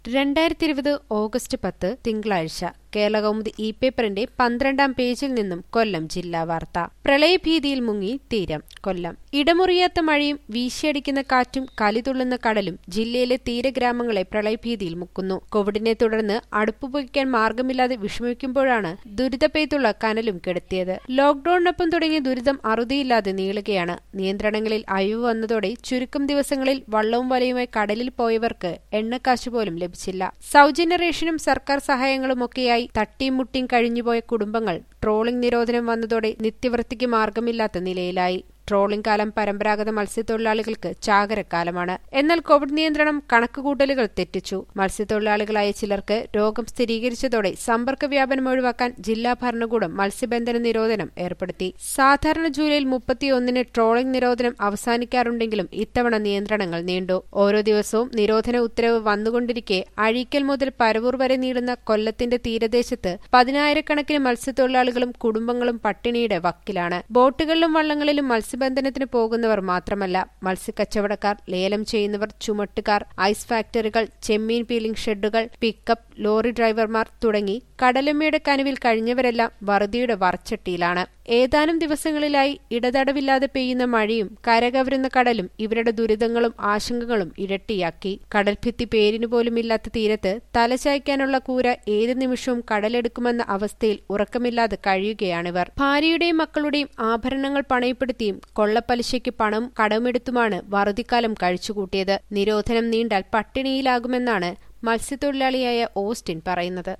രണ്ടായിരത്തി ഇരുപത് ഓഗസ്റ്റ് പത്ത് തിങ്കളാഴ്ച കേരളകൗമുദി ഇ പേപ്പറിന്റെ പന്ത്രണ്ടാം പേജിൽ നിന്നും കൊല്ലം ജില്ലാ വാർത്ത പ്രളയഭീതിയിൽ മുങ്ങി തീരം കൊല്ലം ഇടമുറിയാത്ത മഴയും വീശിയടിക്കുന്ന കാറ്റും കലിതുള്ളുന്ന കടലും ജില്ലയിലെ തീരഗ്രാമങ്ങളെ പ്രളയഭീതിയിൽ മുക്കുന്നു കോവിഡിനെ തുടർന്ന് അടുപ്പുപൊയ്ക്കാൻ മാർഗമില്ലാതെ വിഷമിക്കുമ്പോഴാണ് ദുരിതപ്പെയ്ത്തുള്ള കനലും കെടുത്തിയത് ലോക്ഡൌണിനൊപ്പം തുടങ്ങിയ ദുരിതം അറുതിയില്ലാതെ നീളുകയാണ് നിയന്ത്രണങ്ങളിൽ അയവ് വന്നതോടെ ചുരുക്കം ദിവസങ്ങളിൽ വള്ളവും വലയുമായി കടലിൽ പോയവർക്ക് എണ്ണക്കാശ് പോലും ലഭിച്ചില്ല സൗജന്യ റേഷനും സർക്കാർ സഹായങ്ങളുമൊക്കെയായി തട്ടിയും മുട്ടിയും കഴിഞ്ഞുപോയ കുടുംബങ്ങൾ ട്രോളിംഗ് നിരോധനം വന്നതോടെ നിത്യവൃത്തിക്ക് മാർഗമില്ലാത്ത നിലയിലായി ട്രോളിംഗ് കാലം പരമ്പരാഗത മത്സ്യത്തൊഴിലാളികൾക്ക് ചാകരക്കാലമാണ് എന്നാൽ കോവിഡ് നിയന്ത്രണം കണക്കുകൂട്ടലുകൾ തെറ്റിച്ചു മത്സ്യത്തൊഴിലാളികളായ ചിലർക്ക് രോഗം സ്ഥിരീകരിച്ചതോടെ സമ്പർക്ക വ്യാപനം ഒഴിവാക്കാൻ ജില്ലാ ഭരണകൂടം മത്സ്യബന്ധന നിരോധനം ഏർപ്പെടുത്തി സാധാരണ ജൂലൈയിൽ മുപ്പത്തിയൊന്നിന് ട്രോളിംഗ് നിരോധനം അവസാനിക്കാറുണ്ടെങ്കിലും ഇത്തവണ നിയന്ത്രണങ്ങൾ നീണ്ടു ഓരോ ദിവസവും നിരോധന ഉത്തരവ് വന്നുകൊണ്ടിരിക്കെ അഴീക്കൽ മുതൽ പരവൂർ വരെ നീളുന്ന കൊല്ലത്തിന്റെ തീരദേശത്ത് പതിനായിരക്കണക്കിന് മത്സ്യത്തൊഴിലാളികളും കുടുംബങ്ങളും പട്ടിണിയുടെ വക്കിലാണ് ബോട്ടുകളിലും വള്ളങ്ങളിലും മത്സ്യബന്ധനത്തിന് പോകുന്നവർ മാത്രമല്ല മത്സ്യക്കച്ചവടക്കാർ ലേലം ചെയ്യുന്നവർ ചുമട്ടുകാർ ഐസ് ഫാക്ടറികൾ ചെമ്മീൻ പീലിംഗ് ഷെഡുകൾ പിക്കപ്പ് ലോറി ഡ്രൈവർമാർ തുടങ്ങി കടലമ്മയുടെ കനുവിൽ കഴിഞ്ഞവരെല്ലാം വറുതിയുടെ വറച്ചട്ടിയിലാണ് ഏതാനും ദിവസങ്ങളിലായി ഇടതടവില്ലാതെ പെയ്യുന്ന മഴയും കരകവരുന്ന കടലും ഇവരുടെ ദുരിതങ്ങളും ആശങ്കകളും ഇരട്ടിയാക്കി കടൽഭിത്തി പേരിനു പോലുമില്ലാത്ത തീരത്ത് തലചായ്ക്കാനുള്ള കൂര ഏത് നിമിഷവും കടലെടുക്കുമെന്ന അവസ്ഥയിൽ ഉറക്കമില്ലാതെ കഴിയുകയാണിവർ ഭാര്യയുടെയും മക്കളുടെയും ആഭരണങ്ങൾ പണയപ്പെടുത്തിയും കൊള്ളപ്പലിശയ്ക്ക് പണം കടമെടുത്തുമാണ് വറുതിക്കാലം കഴിച്ചുകൂട്ടിയത് നിരോധനം നീണ്ടാൽ പട്ടിണിയിലാകുമെന്നാണ് മത്സ്യത്തൊഴിലാളിയായ ഓസ്റ്റിൻ പറയുന്നത്